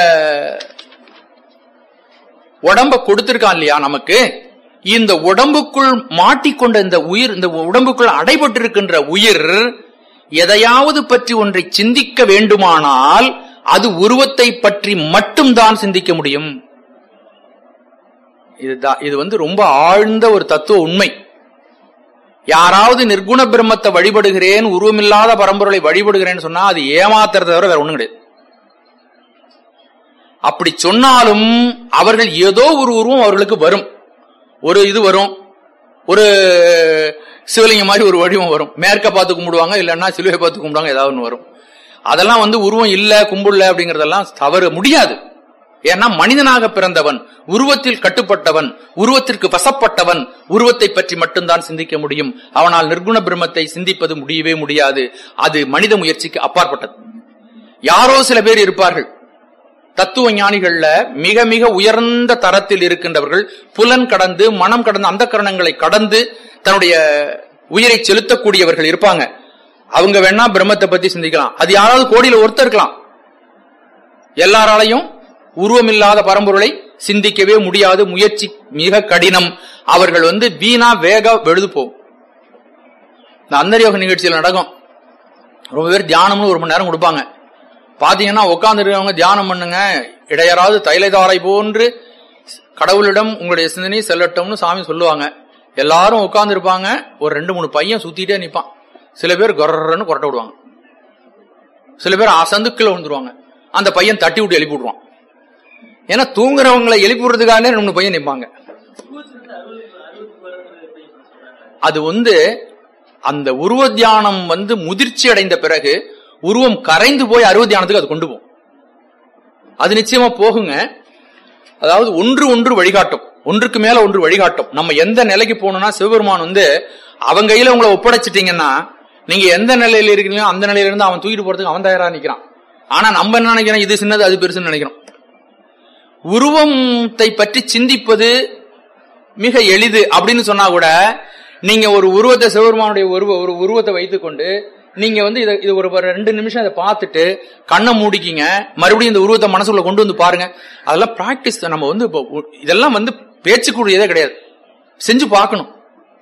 உடம்ப கொடுத்திருக்கான் இல்லையா நமக்கு இந்த உடம்புக்குள் மாட்டிக்கொண்ட இந்த உயிர் இந்த உடம்புக்குள் அடைபட்டிருக்கின்ற உயிர் எதையாவது பற்றி ஒன்றை சிந்திக்க வேண்டுமானால் அது உருவத்தை பற்றி மட்டும்தான் சிந்திக்க முடியும் இதுதான் இது வந்து ரொம்ப ஆழ்ந்த ஒரு தத்துவ உண்மை யாராவது நிர்குண பிரம்மத்தை வழிபடுகிறேன் உருவமில்லாத பரம்பொருளை வழிபடுகிறேன்னு சொன்னா அது ஏமாத்துறத தவிர வேற ஒண்ணும் கிடையாது அப்படி சொன்னாலும் அவர்கள் ஏதோ ஒரு உருவம் அவர்களுக்கு வரும் ஒரு இது வரும் ஒரு சிவலிங்கம் மாதிரி ஒரு வடிவம் வரும் மேற்க பார்த்து கும்பிடுவாங்க இல்லைன்னா சிலுவை பார்த்து கும்பிடுவாங்க ஏதாவது ஒன்று வரும் அதெல்லாம் வந்து உருவம் இல்ல கும்பிடல அப்படிங்கறதெல்லாம் தவறு முடியாது ஏன்னா மனிதனாக பிறந்தவன் உருவத்தில் கட்டுப்பட்டவன் உருவத்திற்கு வசப்பட்டவன் உருவத்தை பற்றி மட்டும்தான் சிந்திக்க முடியும் அவனால் நிர்குண பிரம்மத்தை சிந்திப்பது முடியவே முடியாது அது மனித முயற்சிக்கு அப்பாற்பட்டது யாரோ சில பேர் இருப்பார்கள் தத்துவ ஞானிகள்ல மிக மிக உயர்ந்த தரத்தில் இருக்கின்றவர்கள் புலன் கடந்து மனம் கடந்து அந்த கரணங்களை கடந்து தன்னுடைய உயிரை செலுத்தக்கூடியவர்கள் இருப்பாங்க அவங்க வேணா பிரம்மத்தை பத்தி சிந்திக்கலாம் அது யாராவது கோடியில ஒருத்தர் இருக்கலாம் எல்லாராலையும் உருவமில்லாத பரம்பொருளை சிந்திக்கவே முடியாது முயற்சி மிக கடினம் அவர்கள் வந்து வீணா வேக வெழுது போகும் இந்த அந்தரியோக நிகழ்ச்சியில் நடக்கும் ரொம்ப பேர் தியானம்னு ஒரு மணி நேரம் கொடுப்பாங்க பாத்தீங்கன்னா உட்கார்ந்து இருக்கவங்க தியானம் பண்ணுங்க இடையராது தைலதாரை போன்று கடவுளிடம் உங்களுடைய சிந்தனை செல்லட்டும்னு சாமி சொல்லுவாங்க எல்லாரும் உட்கார்ந்து இருப்பாங்க ஒரு ரெண்டு மூணு பையன் சுத்திட்டே நிப்பான் சில பேர் கொரன்னு கொரட்ட விடுவாங்க சில பேர் அசந்துக்குள்ள விழுந்துருவாங்க அந்த பையன் தட்டி விட்டு எழுப்பி விடுவான் ஏன்னா தூங்குறவங்களை எழுப்பி விடுறதுக்காக ரெண்டு மூணு பையன் நிப்பாங்க அது வந்து அந்த உருவ தியானம் வந்து முதிர்ச்சி அடைந்த பிறகு உருவம் கரைந்து போய் அருவ தியானத்துக்கு அது கொண்டு போகும் அது நிச்சயமா போகுங்க அதாவது ஒன்று ஒன்று வழிகாட்டும் ஒன்றுக்கு மேல ஒன்று வழிகாட்டும் நம்ம எந்த நிலைக்கு போகணும்னா சிவபெருமான் வந்து அவங்க கையில உங்களை ஒப்படைச்சிட்டீங்கன்னா நீங்க எந்த நிலையில இருக்கீங்களோ அந்த நிலையில இருந்து அவன் தூக்கிட்டு போறதுக்கு அவன் தயாரா நிக்கிறான் ஆனா நம்ம என்ன நினைக்கிறோம் இது சின்னது அது பெருசுன்னு நினைக்கிறோம் உருவத்தை பற்றி சிந்திப்பது மிக எளிது அப்படின்னு சொன்னா கூட நீங்க ஒரு உருவத்தை சிவபெருமானுடைய உருவ ஒரு உருவத்தை வைத்துக்கொண்டு நீங்க வந்து இதை இது ஒரு ஒரு ரெண்டு நிமிஷம் இதை பார்த்துட்டு கண்ணை மூடிக்கிங்க மறுபடியும் இந்த உருவத்தை மனசுக்குள்ள கொண்டு வந்து பாருங்க அதெல்லாம் பிராக்டிஸ் நம்ம வந்து இப்போ உ- இதெல்லாம் வந்து பேச்சுக்கூடியதே கிடையாது செஞ்சு பார்க்கணும்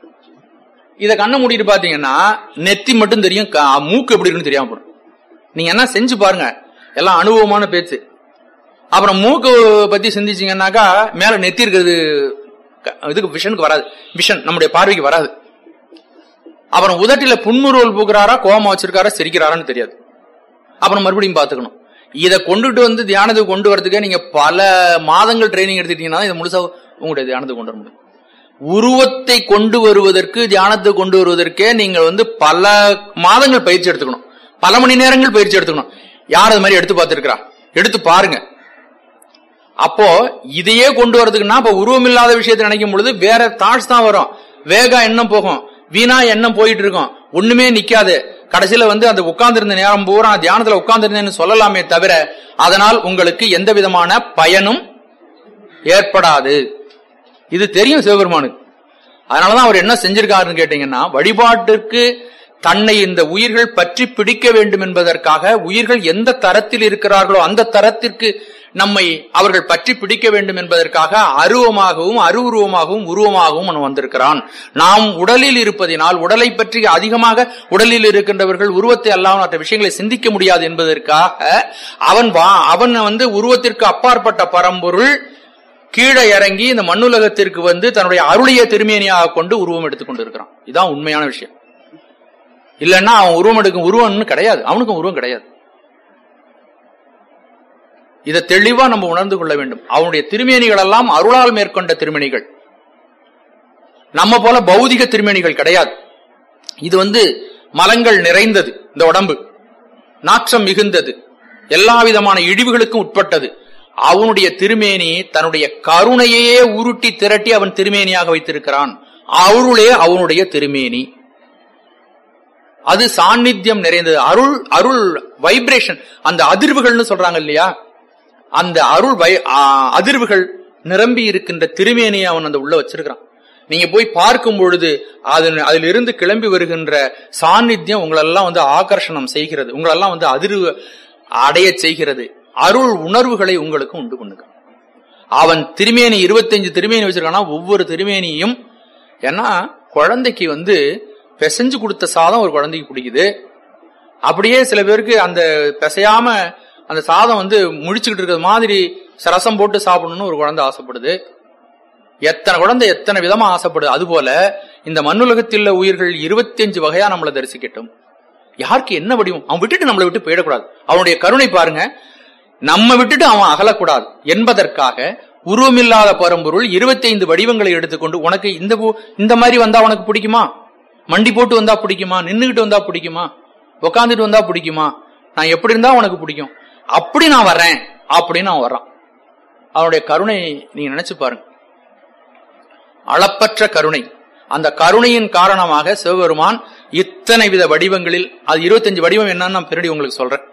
இத கண்ணை மூடிட்டு பாத்தீங்கன்னா நெத்தி மட்டும் தெரியும் க- மூக்கு எப்படி இருக்குன்னு தெரியாம போடும் நீங்க என்ன செஞ்சு பாருங்க எல்லாம் அனுபவமான பேச்சு அப்புறம் மூக்கு பத்தி சிந்திச்சீங்கன்னாக்கா மேல நெத்தி இருக்கிறது க- இதுக்கு விஷனுக்கு வராது விஷன் நம்முடைய பார்வைக்கு வராது அப்புறம் உதட்டில புன்முறுவல் பூக்குறாரா கோபமா வச்சிருக்காரா சிரிக்கிறாரான்னு தெரியாது அப்புறம் மறுபடியும் பாத்துக்கணும் இதை கொண்டுட்டு வந்து தியானத்துக்கு கொண்டு வரதுக்கே நீங்க பல மாதங்கள் ட்ரைனிங் எடுத்துட்டீங்கன்னா இதை முழுசா உங்களுடைய தியானத்துக்கு கொண்டு வர முடியும் உருவத்தை கொண்டு வருவதற்கு தியானத்தை கொண்டு வருவதற்கே நீங்கள் வந்து பல மாதங்கள் பயிற்சி எடுத்துக்கணும் பல மணி நேரங்கள் பயிற்சி எடுத்துக்கணும் யார் அது மாதிரி எடுத்து பார்த்திருக்கிறா எடுத்து பாருங்க அப்போ இதையே கொண்டு வரதுக்குன்னா அப்ப உருவம் இல்லாத விஷயத்தை நினைக்கும் பொழுது வேற தாட்ஸ் தான் வரும் வேகா எண்ணம் போகும் வீணா எண்ணம் போயிட்டு இருக்கும் ஒண்ணுமே நிக்காது கடைசியில வந்து அந்த உட்கார்ந்திருந்த நேரம் பூரா நான் தியானத்துல உட்கார்ந்திருந்தேன்னு சொல்லலாமே தவிர அதனால் உங்களுக்கு எந்த விதமான பயனும் ஏற்படாது இது தெரியும் சிவபெருமானுக்கு அதனாலதான் அவர் என்ன செஞ்சிருக்காருன்னு கேட்டீங்கன்னா வழிபாட்டிற்கு தன்னை இந்த உயிர்கள் பற்றி பிடிக்க வேண்டும் என்பதற்காக உயிர்கள் எந்த தரத்தில் இருக்கிறார்களோ அந்த தரத்திற்கு நம்மை அவர்கள் பற்றி பிடிக்க வேண்டும் என்பதற்காக அருவமாகவும் அருவுருவமாகவும் உருவமாகவும் அவன் வந்திருக்கிறான் நாம் உடலில் இருப்பதினால் உடலை பற்றி அதிகமாக உடலில் இருக்கின்றவர்கள் உருவத்தை அல்லாமல் மற்ற விஷயங்களை சிந்திக்க முடியாது என்பதற்காக அவன் வா அவன் வந்து உருவத்திற்கு அப்பாற்பட்ட பரம்பொருள் கீழே இறங்கி இந்த மண்ணுலகத்திற்கு வந்து தன்னுடைய அருளிய திருமேனியாக கொண்டு உருவம் எடுத்துக் கொண்டு இருக்கிறான் இதான் உண்மையான விஷயம் இல்லைன்னா அவன் உருவம் எடுக்கும் உருவம்னு கிடையாது அவனுக்கும் உருவம் கிடையாது இதை தெளிவா நம்ம உணர்ந்து கொள்ள வேண்டும் அவனுடைய திருமேனிகள் எல்லாம் அருளால் மேற்கொண்ட திருமேனிகள் நம்ம போல பௌதிக திருமேனிகள் கிடையாது இது வந்து மலங்கள் நிறைந்தது இந்த உடம்பு நாற்றம் மிகுந்தது எல்லா விதமான இழிவுகளுக்கும் உட்பட்டது அவனுடைய திருமேனி தன்னுடைய கருணையே உருட்டி திரட்டி அவன் திருமேனியாக வைத்திருக்கிறான் அருளே அவனுடைய திருமேனி அது சாநித்தியம் நிறைந்தது அருள் அருள் வைப்ரேஷன் அந்த அதிர்வுகள்னு சொல்றாங்க இல்லையா அந்த அருள் வை ஆ, அதிர்வுகள் நிரம்பி இருக்கின்ற திருமேனியை அவன் அந்த உள்ள வச்சிருக்கிறான் நீங்க போய் பார்க்கும் பொழுது அது அதிலிருந்து கிளம்பி வருகின்ற சாநித்தியம் உங்களெல்லாம் வந்து ஆகர்ஷணம் செய்கிறது உங்களெல்லாம் வந்து அதிர்வு அடைய செய்கிறது அருள் உணர்வுகளை உங்களுக்கு உண்டு பண்ணுங்க அவன் திருமேனி இருபத்தஞ்சு திருமேனி வச்சிருக்கானா ஒவ்வொரு திருமேனியும் ஏன்னா குழந்தைக்கு வந்து பிசைஞ்சு கொடுத்த சாதம் ஒரு குழந்தைக்கு பிடிக்குது அப்படியே சில பேருக்கு அந்த பிசையாம அந்த சாதம் வந்து முழிச்சுக்கிட்டு இருக்கிற மாதிரி ரசம் போட்டு சாப்பிடணும்னு ஒரு குழந்தை ஆசைப்படுது எத்தனை குழந்தை எத்தனை விதமா ஆசைப்படுது அதுபோல இந்த மண்ணுலகத்தில் உள்ள உயிர்கள் இருபத்தஞ்சு வகையா நம்மளை தரிசிக்கட்டும் யாருக்கு என்ன வடிவம் அவன் விட்டுட்டு நம்மளை விட்டு போயிடக்கூடாது அவனுடைய கருணை பாருங்க நம்ம விட்டுட்டு அவன் அகலக்கூடாது என்பதற்காக உருவமில்லாத பரம்பொருள் இருபத்தைந்து வடிவங்களை எடுத்துக்கொண்டு உனக்கு இந்த பூ- இந்த மாதிரி வந்தா உனக்கு பிடிக்குமா மண்டி போட்டு வந்தா பிடிக்குமா நின்னுகிட்டு வந்தா பிடிக்குமா உக்காந்துட்டு வந்தா பிடிக்குமா நான் எப்படி இருந்தா உனக்கு பிடிக்கும் அப்படி நான் வர்றேன் அப்படின்னு அவன் வர்றான் அவனுடைய கருணை நீங்க நினைச்சு பாருங்க அளப்பற்ற கருணை அந்த கருணையின் காரணமாக சிவபெருமான் இத்தனை வித வடிவங்களில் அது இருபத்தஞ்சு வடிவம் என்னன்னு நான் பின்னாடி உங்களுக்கு சொல்றேன்